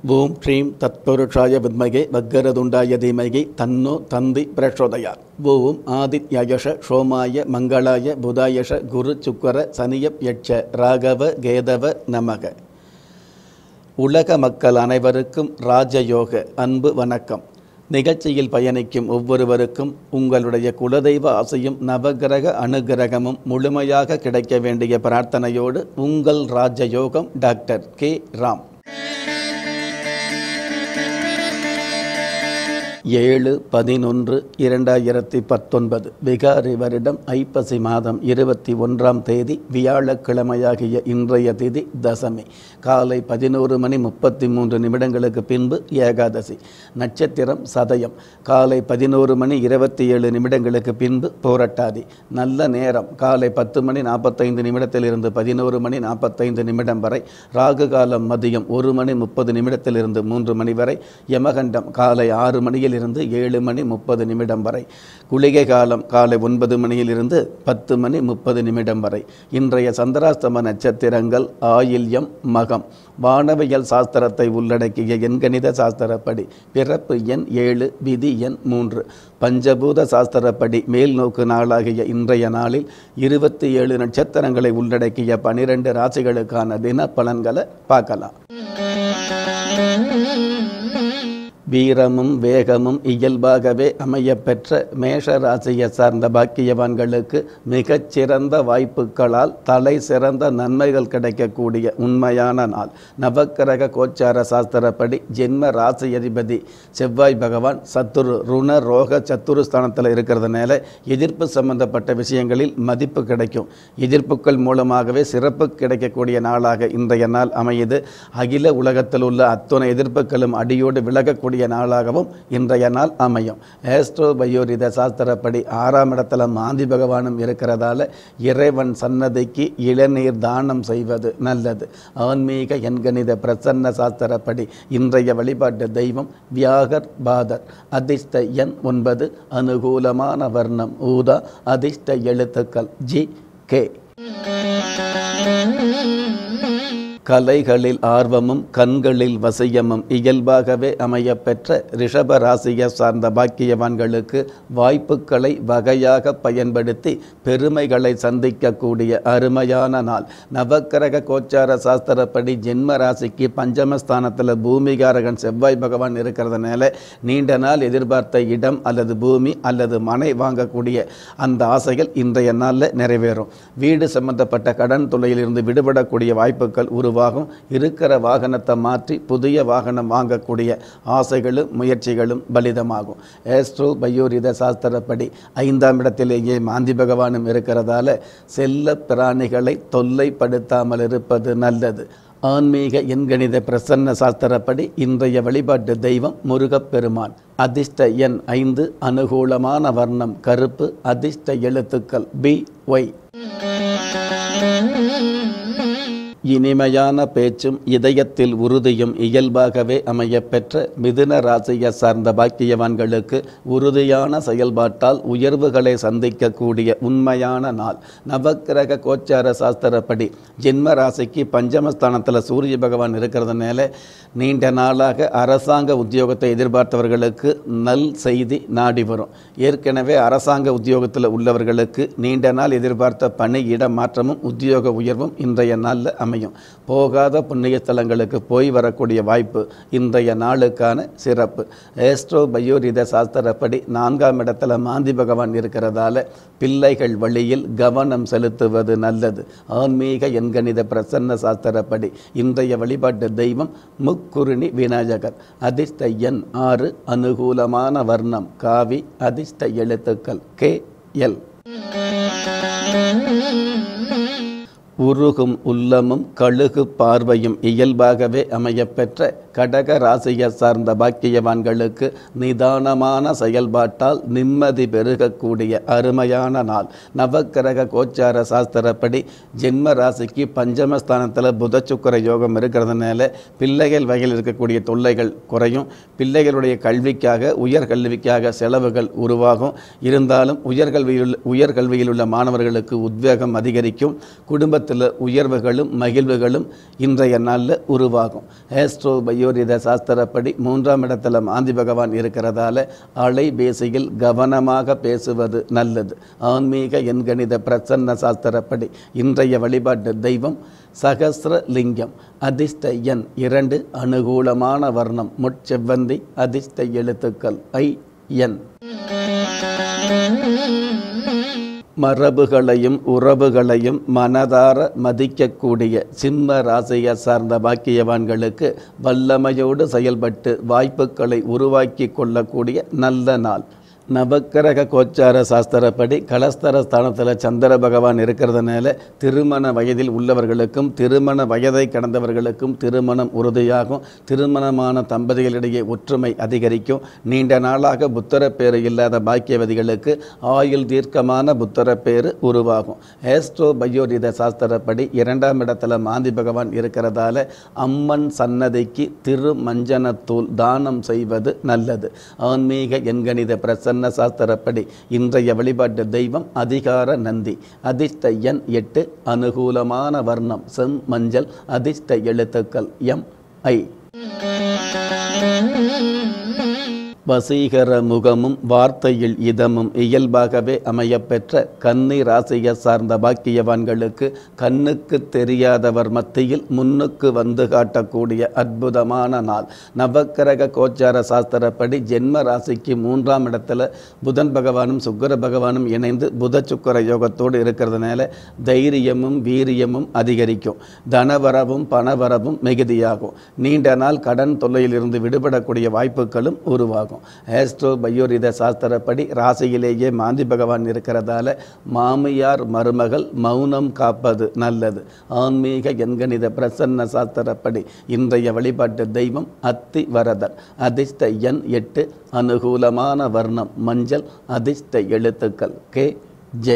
ஓம் ஸ்ரீம் தத்புருஷாய வித்மகே வக்கரதுண்டாய தீமகி தன்னோ தந்தி பிரச்சோதயாத் ஓம் ஆதித்யயஷ சோமாய மங்களாய புதாயஷ குரு சுக்கர சனியப் யட்ச ராகவ கேதவ நமக உலக மக்கள் அனைவருக்கும் ராஜயோக அன்பு வணக்கம் நிகழ்ச்சியில் பயணிக்கும் ஒவ்வொருவருக்கும் உங்களுடைய குலதெய்வ ஆசையும் நவகிரக அனுகிரகமும் முழுமையாக கிடைக்க வேண்டிய பிரார்த்தனையோடு உங்கள் ராஜயோகம் டாக்டர் கே ராம் ஏழு பதினொன்று இரண்டாயிரத்தி பத்தொன்பது விகாரி வருடம் ஐப்பசி மாதம் இருபத்தி ஒன்றாம் தேதி வியாழக்கிழமையாகிய இன்றைய திதி தசமி காலை பதினோரு மணி முப்பத்தி மூன்று நிமிடங்களுக்கு பின்பு ஏகாதசி நட்சத்திரம் சதயம் காலை பதினோரு மணி இருபத்தி ஏழு நிமிடங்களுக்கு பின்பு போரட்டாதி நல்ல நேரம் காலை பத்து மணி நாற்பத்தைந்து நிமிடத்திலிருந்து பதினோரு மணி நாற்பத்தைந்து நிமிடம் வரை ராகு காலம் மதியம் ஒரு மணி முப்பது நிமிடத்திலிருந்து மூன்று மணி வரை யமகண்டம் காலை ஆறு மணியில் இருந்து ஏழு மணி முப்பது நிமிடம் வரை குளிகை காலம் காலை ஒன்பது மணியிலிருந்து பத்து மணி முப்பது நிமிடம் வரை இன்றைய சந்திராஸ்தம நட்சத்திரங்கள் ஆயில்யம் மகம் வானவியல் சாஸ்திரத்தை உள்ளடக்கிய எண்கணித சாஸ்திரப்படி பிறப்பு எண் ஏழு விதி எண் மூன்று பஞ்சபூத சாஸ்திரப்படி மேல் நோக்கு நாளாகிய இன்றைய நாளில் இருபத்தி ஏழு நட்சத்திரங்களை உள்ளடக்கிய பனிரெண்டு ராசிகளுக்கான தின பலன்களை பார்க்கலாம் வீரமும் வேகமும் இயல்பாகவே அமையப்பெற்ற மேஷ ராசியை சார்ந்த பாக்கியவான்களுக்கு மிகச்சிறந்த வாய்ப்புகளால் தலை சிறந்த நன்மைகள் கிடைக்கக்கூடிய உண்மையான நாள் நவக்கிரக கோச்சார சாஸ்திரப்படி ஜென்ம ராசி அதிபதி செவ்வாய் பகவான் சத்துரு ருண ரோக சத்துரு ஸ்தானத்தில் இருக்கிறதுனால எதிர்ப்பு சம்பந்தப்பட்ட விஷயங்களில் மதிப்பு கிடைக்கும் எதிர்ப்புகள் மூலமாகவே சிறப்பு கிடைக்கக்கூடிய நாளாக இன்றைய நாள் அமையுது அகில உலகத்தில் உள்ள அத்துணை எதிர்ப்புகளும் அடியோடு விலகக்கூடிய நாளாகவும் இன்றைய நாள் அமையும் ஏஸ்ட்ரோ பயோரித சாஸ்திரப்படி ஆறாம் இடத்துல மாந்தி பகவானும் இருக்கிறதால இறைவன் சன்னதிக்கு இளநீர் தானம் செய்வது நல்லது ஆன்மீக எண்கணித பிரசன்ன சாஸ்திரப்படி இன்றைய வழிபாட்டு தெய்வம் வியாகர் பாதர் அதிர்ஷ்ட எண் ஒன்பது அனுகூலமான வர்ணம் ஊதா அதிர்ஷ்ட எழுத்துக்கள் ஜி கே கலைகளில் ஆர்வமும் கண்களில் வசியமும் இயல்பாகவே அமையப்பெற்ற ரிஷப ராசியை சார்ந்த பாக்கியவான்களுக்கு வாய்ப்புகளை வகையாக பயன்படுத்தி பெருமைகளை சந்திக்கக்கூடிய அருமையான நாள் நவக்கிரக கோச்சார சாஸ்திரப்படி ஜென்ம ராசிக்கு பஞ்சமஸ்தானத்தில் பூமிகாரகன் செவ்வாய் பகவான் இருக்கிறதுனால நீண்ட நாள் எதிர்பார்த்த இடம் அல்லது பூமி அல்லது மனை வாங்கக்கூடிய அந்த ஆசைகள் இன்றைய நாளில் நிறைவேறும் வீடு சம்பந்தப்பட்ட கடன் தொல்லையிலிருந்து விடுபடக்கூடிய வாய்ப்புகள் உருவாகும் இருக்கிற வாகனத்தை மாற்றி புதிய வாகனம் வாங்கக்கூடிய ஆசைகளும் முயற்சிகளும் பலிதமாகும் ஏஸ்ட்ரோ பயோரித சாஸ்திரப்படி ஐந்தாம் இடத்திலேயே மாந்தி பகவானும் இருக்கிறதால செல்ல பிராணிகளை தொல்லைப்படுத்தாமல் இருப்பது நல்லது ஆன்மீக எண்கணித பிரசன்ன சாஸ்திரப்படி இன்றைய வழிபாட்டு தெய்வம் முருகப்பெருமான் அதிர்ஷ்ட எண் ஐந்து அனுகூலமான வர்ணம் கருப்பு அதிர்ஷ்ட எழுத்துக்கள் பி ஒய் இனிமையான பேச்சும் இதயத்தில் உறுதியும் இயல்பாகவே அமையப்பெற்ற மிதுன ராசியை சார்ந்த பாக்கியவான்களுக்கு உறுதியான செயல்பாட்டால் உயர்வுகளை சந்திக்கக்கூடிய உண்மையான நாள் நவக்கிரக கோச்சார சாஸ்திரப்படி ஜென்ம ராசிக்கு பஞ்சமஸ்தானத்தில் சூரிய பகவான் இருக்கிறதுனால நீண்ட நாளாக அரசாங்க உத்தியோகத்தை எதிர்பார்த்தவர்களுக்கு நல் செய்தி நாடி வரும் ஏற்கனவே அரசாங்க உத்தியோகத்தில் உள்ளவர்களுக்கு நீண்ட நாள் எதிர்பார்த்த பணி இட மாற்றமும் உத்தியோக உயர்வும் இன்றைய நாளில் அமையும் போகாத புண்ணிய ஸ்தலங்களுக்கு போய் வரக்கூடிய வாய்ப்பு இன்றைய நாளுக்கான சிறப்பு ஏஸ்ட்ரோ பயோரித சாஸ்திரப்படி நான்காம் இடத்துல மாந்தி பகவான் இருக்கிறதால பிள்ளைகள் வழியில் கவனம் செலுத்துவது நல்லது ஆன்மீக எண்கணித பிரசன்ன சாஸ்திரப்படி இன்றைய வழிபாட்டு தெய்வம் முக்குருணி விநாயகர் அதிர்ஷ்ட எண் ஆறு அனுகூலமான வர்ணம் காவி அதிர்ஷ்ட எழுத்துக்கள் கே எல் உருகும் உள்ளமும் கழுகு பார்வையும் இயல்பாகவே அமையப்பெற்ற கடக ராசியை சார்ந்த பாக்கியவான்களுக்கு நிதானமான செயல்பாட்டால் நிம்மதி பெருகக்கூடிய அருமையான நாள் நவக்கிரக கோச்சார சாஸ்திரப்படி ஜென்ம ராசிக்கு பஞ்சமஸ்தானத்தில் புத சுக்கர யோகம் இருக்கிறதுனால பிள்ளைகள் வகையில் இருக்கக்கூடிய தொல்லைகள் குறையும் பிள்ளைகளுடைய கல்விக்காக உயர்கல்விக்காக செலவுகள் உருவாகும் இருந்தாலும் உயர்கல்வியில் உயர்கல்வியில் உள்ள மாணவர்களுக்கு உத்வேகம் அதிகரிக்கும் குடும்பத்தில் உயர்வுகளும் மகிழ்வுகளும் இன்றைய நாளில் உருவாகும் ஆஸ்ட்ரோ பயோரித சாஸ்திரப்படி மூன்றாம் இடத்துல மாந்தி பகவான் இருக்கிறதால அலைபேசியில் கவனமாக பேசுவது நல்லது ஆன்மீக எண்கணித பிரசன்ன சாஸ்திரப்படி இன்றைய வழிபாட்டு தெய்வம் சகசிரலிங்கம் அதிர்ஷ்ட எண் இரண்டு அனுகூலமான வர்ணம் முட்செவ்வந்தி அதிர்ஷ்ட எழுத்துக்கள் ஐ என் மரபுகளையும் உறவுகளையும் மனதார மதிக்கக்கூடிய சிம்ம ராசியை சார்ந்த பாக்கியவான்களுக்கு வல்லமையோடு செயல்பட்டு வாய்ப்புகளை உருவாக்கி கொள்ளக்கூடிய நல்ல நாள் நவக்கிரக கோச்சார சாஸ்திரப்படி கலஸ்தர ஸ்தானத்தில் சந்திர பகவான் இருக்கிறதுனால திருமண வயதில் உள்ளவர்களுக்கும் திருமண வயதை கடந்தவர்களுக்கும் திருமணம் உறுதியாகும் திருமணமான தம்பதிகளிடையே ஒற்றுமை அதிகரிக்கும் நீண்ட நாளாக புத்தரப்பேறு இல்லாத பாக்கியவதிகளுக்கு ஆயுள் தீர்க்கமான புத்தரப்பேறு உருவாகும் ஏஸ்ட்ரோ பயோரித சாஸ்திரப்படி இரண்டாம் இடத்துல மாந்தி பகவான் இருக்கிறதால அம்மன் சன்னதிக்கு திரு மஞ்சனத்தூள் தானம் செய்வது நல்லது ஆன்மீக எண்கணித பிரசன்ன சாஸ்திரப்படி இன்றைய வழிபாட்டு தெய்வம் அதிகார நந்தி அதிர்ஷ்ட எண் எட்டு அனுகூலமான வர்ணம் செம் மஞ்சள் அதிர்ஷ்ட எழுத்துக்கள் எம் ஐ வசீகர முகமும் வார்த்தையில் இதமும் இயல்பாகவே அமையப்பெற்ற கன்னி ராசியை சார்ந்த பாக்கியவான்களுக்கு கண்ணுக்கு தெரியாதவர் மத்தியில் முன்னுக்கு வந்து காட்டக்கூடிய அற்புதமான நாள் நவக்கிரக கோச்சார சாஸ்திரப்படி ஜென்ம ராசிக்கு மூன்றாம் இடத்துல புதன் பகவானும் சுக்கர பகவானும் இணைந்து புத சுக்கர யோகத்தோடு இருக்கிறதுனால தைரியமும் வீரியமும் அதிகரிக்கும் தனவரவும் பணவரவும் மிகுதியாகும் நீண்ட நாள் கடன் தொல்லையிலிருந்து விடுபடக்கூடிய வாய்ப்புகளும் உருவாகும் ஆஸ்ட்ரோ பயோரித சாஸ்திரப்படி ராசியிலேயே மாந்தி பகவான் இருக்கிறதால மாமியார் மருமகள் மௌனம் காப்பது நல்லது ஆன்மீக எண்கணித பிரசன்ன சாஸ்திரப்படி இன்றைய வழிபாட்டு தெய்வம் அத்தி வரதர் அதிர்ஷ்ட எண் எட்டு அனுகூலமான வர்ணம் மஞ்சள் அதிர்ஷ்ட எழுத்துக்கள் கே ஜே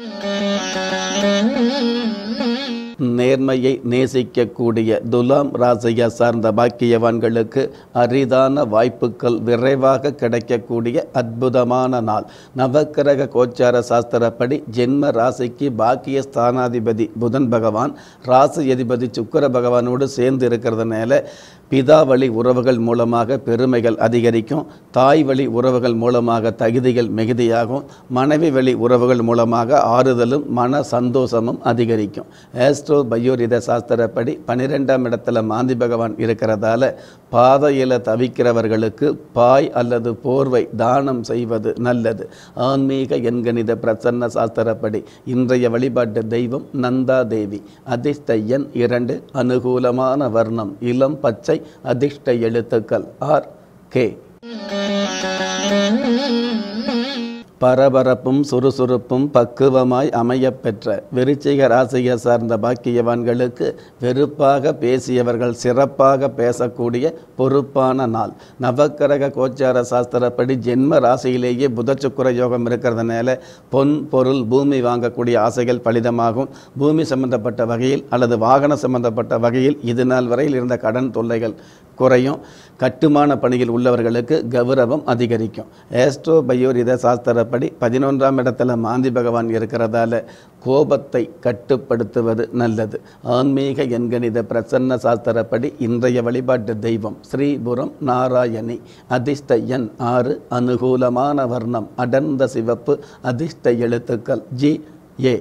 நேர்மையை நேசிக்கக்கூடிய துலாம் ராசியை சார்ந்த பாக்கியவான்களுக்கு அரிதான வாய்ப்புகள் விரைவாக கிடைக்கக்கூடிய அற்புதமான நாள் நவக்கிரக கோச்சார சாஸ்திரப்படி ஜென்ம ராசிக்கு பாக்கிய ஸ்தானாதிபதி புதன் பகவான் ராசி அதிபதி சுக்கர பகவானோடு சேர்ந்து இருக்கிறதுனால பிதா வழி உறவுகள் மூலமாக பெருமைகள் அதிகரிக்கும் தாய் வழி உறவுகள் மூலமாக தகுதிகள் மிகுதியாகும் மனைவி வழி உறவுகள் மூலமாக ஆறுதலும் மன சந்தோஷமும் அதிகரிக்கும் ஆஸ்ட்ரோ பயோரித சாஸ்திரப்படி பன்னிரெண்டாம் இடத்துல மாந்தி பகவான் இருக்கிறதால பாதையில் தவிக்கிறவர்களுக்கு பாய் அல்லது போர்வை தானம் செய்வது நல்லது ஆன்மீக எண்கணித பிரசன்ன சாஸ்திரப்படி இன்றைய வழிபாட்டு தெய்வம் நந்தா தேவி அதிர்ஷ்ட எண் இரண்டு அனுகூலமான வர்ணம் இளம் பச்சை அதிர்ஷ்ட எழுத்துக்கள் ஆர் கே பரபரப்பும் சுறுசுறுப்பும் பக்குவமாய் அமையப்பெற்ற விருச்சிக ராசியை சார்ந்த பாக்கியவான்களுக்கு வெறுப்பாக பேசியவர்கள் சிறப்பாக பேசக்கூடிய பொறுப்பான நாள் நவக்கிரக கோச்சார சாஸ்திரப்படி ஜென்ம ராசியிலேயே புதச்சுக்குர யோகம் இருக்கிறதுனால பொன் பொருள் பூமி வாங்கக்கூடிய ஆசைகள் பலிதமாகும் பூமி சம்பந்தப்பட்ட வகையில் அல்லது வாகன சம்பந்தப்பட்ட வகையில் இது நாள் வரையில் இருந்த கடன் தொல்லைகள் குறையும் கட்டுமான பணியில் உள்ளவர்களுக்கு கௌரவம் அதிகரிக்கும் ஏஸ்ட்ரோ பயோரித சாஸ்திரப்படி பதினொன்றாம் இடத்துல மாந்தி பகவான் இருக்கிறதால கோபத்தை கட்டுப்படுத்துவது நல்லது ஆன்மீக எண்கணித பிரசன்ன சாஸ்திரப்படி இன்றைய வழிபாட்டு தெய்வம் ஸ்ரீபுரம் நாராயணி அதிர்ஷ்ட எண் ஆறு அனுகூலமான வர்ணம் அடர்ந்த சிவப்பு அதிர்ஷ்ட எழுத்துக்கள் ஜி ஏ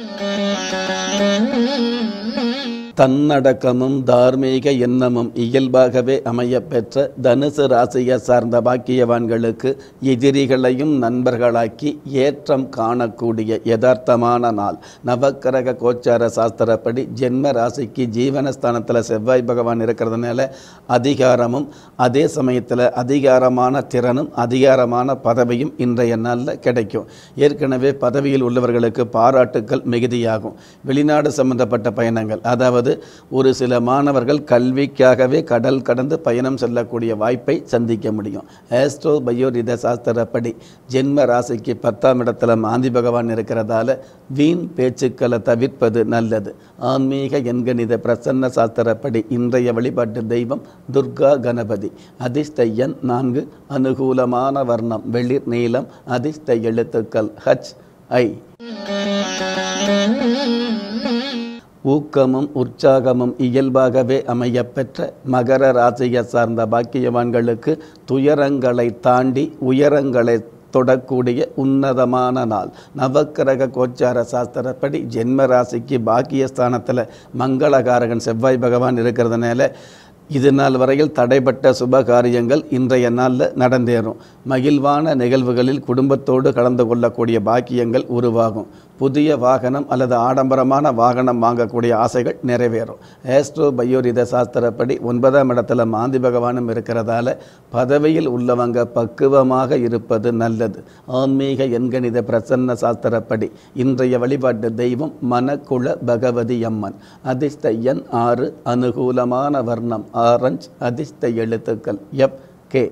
தன்னடக்கமும் தார்மீக எண்ணமும் இயல்பாகவே அமையப்பெற்ற தனுசு ராசியை சார்ந்த பாக்கியவான்களுக்கு எதிரிகளையும் நண்பர்களாக்கி ஏற்றம் காணக்கூடிய யதார்த்தமான நாள் நவக்கிரக கோச்சார சாஸ்திரப்படி ஜென்ம ராசிக்கு ஜீவனஸ்தானத்தில் செவ்வாய் பகவான் இருக்கிறதுனால அதிகாரமும் அதே சமயத்தில் அதிகாரமான திறனும் அதிகாரமான பதவியும் இன்றைய நாளில் கிடைக்கும் ஏற்கனவே பதவியில் உள்ளவர்களுக்கு பாராட்டுக்கள் மிகுதியாகும் வெளிநாடு சம்பந்தப்பட்ட பயணங்கள் அதாவது ஒரு சில மாணவர்கள் கல்விக்காகவே கடல் கடந்து பயணம் செல்லக்கூடிய வாய்ப்பை சந்திக்க முடியும் ஆஸ்ட்ரோ பயோரித சாஸ்திரப்படி ஜென்ம ராசிக்கு பத்தாம் இடத்துல மாந்தி பகவான் இருக்கிறதால வீண் பேச்சுக்களை தவிர்ப்பது நல்லது ஆன்மீக எண்கணித பிரசன்ன சாஸ்திரப்படி இன்றைய வழிபாட்டு தெய்வம் துர்கா கணபதி அதிர்ஷ்ட எண் நான்கு அனுகூலமான வர்ணம் வெளிர் நீளம் அதிர்ஷ்ட எழுத்துக்கள் ஹச் ஐ ஊக்கமும் உற்சாகமும் இயல்பாகவே அமையப்பெற்ற மகர ராசியை சார்ந்த பாக்கியவான்களுக்கு துயரங்களை தாண்டி உயரங்களை தொடக்கூடிய உன்னதமான நாள் நவக்கிரக கோச்சார சாஸ்திரப்படி ஜென்ம ராசிக்கு பாக்கியஸ்தானத்தில் மங்களகாரகன் செவ்வாய் பகவான் இருக்கிறதுனால இது நாள் வரையில் தடைப்பட்ட சுப காரியங்கள் இன்றைய நாளில் நடந்தேறும் மகிழ்வான நிகழ்வுகளில் குடும்பத்தோடு கலந்து கொள்ளக்கூடிய பாக்கியங்கள் உருவாகும் புதிய வாகனம் அல்லது ஆடம்பரமான வாகனம் வாங்கக்கூடிய ஆசைகள் நிறைவேறும் ஏஸ்ட்ரோ பயோரித சாஸ்திரப்படி ஒன்பதாம் இடத்துல மாந்தி பகவானும் இருக்கிறதால பதவியில் உள்ளவங்க பக்குவமாக இருப்பது நல்லது ஆன்மீக எண்கணித பிரசன்ன சாஸ்திரப்படி இன்றைய வழிபாட்டு தெய்வம் மனக்குள பகவதி அம்மன் அதிர்ஷ்ட எண் ஆறு அனுகூலமான வர்ணம் ஆரஞ்ச் அதிர்ஷ்ட எழுத்துக்கள் எப் கே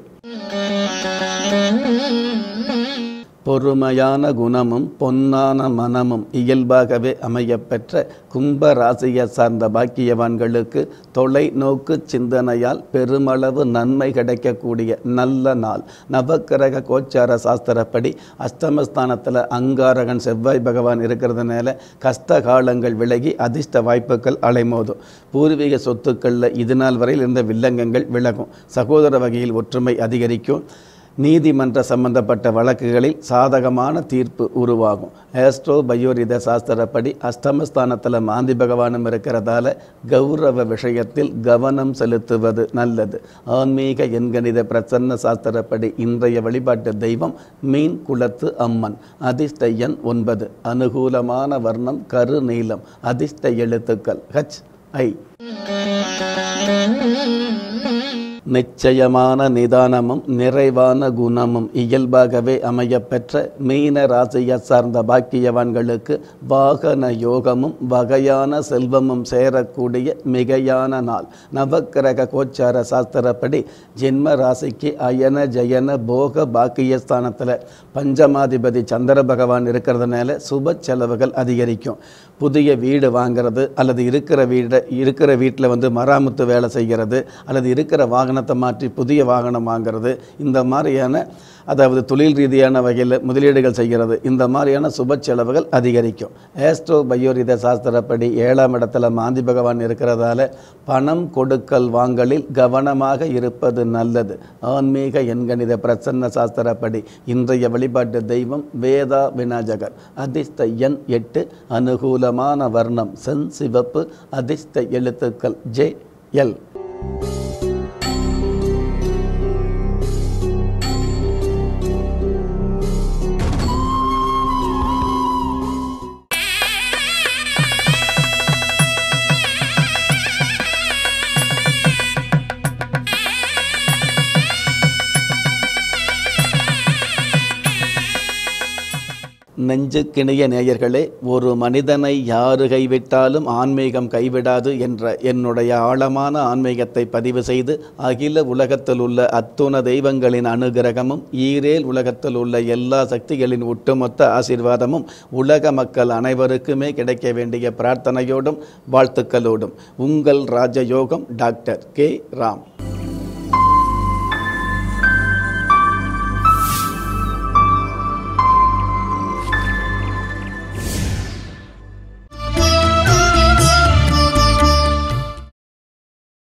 பொறுமையான குணமும் பொன்னான மனமும் இயல்பாகவே அமையப்பெற்ற கும்ப ராசியை சார்ந்த பாக்கியவான்களுக்கு தொலைநோக்கு சிந்தனையால் பெருமளவு நன்மை கிடைக்கக்கூடிய நல்ல நாள் நவக்கிரக கோச்சார சாஸ்திரப்படி அஷ்டமஸ்தானத்தில் அங்காரகன் செவ்வாய் பகவான் இருக்கிறதுனால கஷ்ட காலங்கள் விலகி அதிர்ஷ்ட வாய்ப்புகள் அலைமோதும் பூர்வீக சொத்துக்களில் இது நாள் வரையில் இருந்த வில்லங்கங்கள் விலகும் சகோதர வகையில் ஒற்றுமை அதிகரிக்கும் நீதிமன்ற சம்பந்தப்பட்ட வழக்குகளில் சாதகமான தீர்ப்பு உருவாகும் ஆஸ்ட்ரோ பயோரித சாஸ்திரப்படி அஷ்டமஸ்தானத்தில் மாந்தி பகவானும் இருக்கிறதால கௌரவ விஷயத்தில் கவனம் செலுத்துவது நல்லது ஆன்மீக எண்கணித பிரசன்ன சாஸ்திரப்படி இன்றைய வழிபாட்டு தெய்வம் மீன் குளத்து அம்மன் அதிர்ஷ்ட எண் ஒன்பது அனுகூலமான வர்ணம் கரு நீலம் அதிர்ஷ்ட எழுத்துக்கள் ஹச் ஐ நிச்சயமான நிதானமும் நிறைவான குணமும் இயல்பாகவே அமையப்பெற்ற மீன ராசியை சார்ந்த பாக்கியவான்களுக்கு வாகன யோகமும் வகையான செல்வமும் சேரக்கூடிய மிகையான நாள் நவக்கிரக கோச்சார சாஸ்திரப்படி ஜென்ம ராசிக்கு அயன ஜயன போக பாக்கியஸ்தானத்தில் பஞ்சமாதிபதி சந்திர பகவான் இருக்கிறதுனால சுப செலவுகள் அதிகரிக்கும் புதிய வீடு வாங்கிறது அல்லது இருக்கிற வீடு இருக்கிற வீட்டில் வந்து மராமத்து வேலை செய்கிறது அல்லது இருக்கிற வாகனத்தை மாற்றி புதிய வாகனம் வாங்கிறது இந்த மாதிரியான அதாவது தொழில் ரீதியான வகையில் முதலீடுகள் செய்கிறது இந்த மாதிரியான சுப செலவுகள் அதிகரிக்கும் ஏஸ்ட்ரோ பயோரித சாஸ்திரப்படி ஏழாம் இடத்துல மாந்தி பகவான் இருக்கிறதால பணம் கொடுக்கல் வாங்கலில் கவனமாக இருப்பது நல்லது ஆன்மீக எண்கணித பிரசன்ன சாஸ்திரப்படி இன்றைய வழிபாட்டு தெய்வம் வேதா விநாயகர் அதிர்ஷ்ட எண் எட்டு அனுகூலமான வர்ணம் சென் சிவப்பு அதிர்ஷ்ட எழுத்துக்கள் ஜே எல் நெஞ்சுக்கிணைய நேயர்களே ஒரு மனிதனை யாரு கைவிட்டாலும் ஆன்மீகம் கைவிடாது என்ற என்னுடைய ஆழமான ஆன்மீகத்தை பதிவு செய்து அகில உலகத்தில் உள்ள அத்துண தெய்வங்களின் அனுகிரகமும் ஈரேல் உலகத்தில் உள்ள எல்லா சக்திகளின் ஒட்டுமொத்த ஆசீர்வாதமும் உலக மக்கள் அனைவருக்குமே கிடைக்க வேண்டிய பிரார்த்தனையோடும் வாழ்த்துக்களோடும் உங்கள் ராஜயோகம் டாக்டர் கே ராம்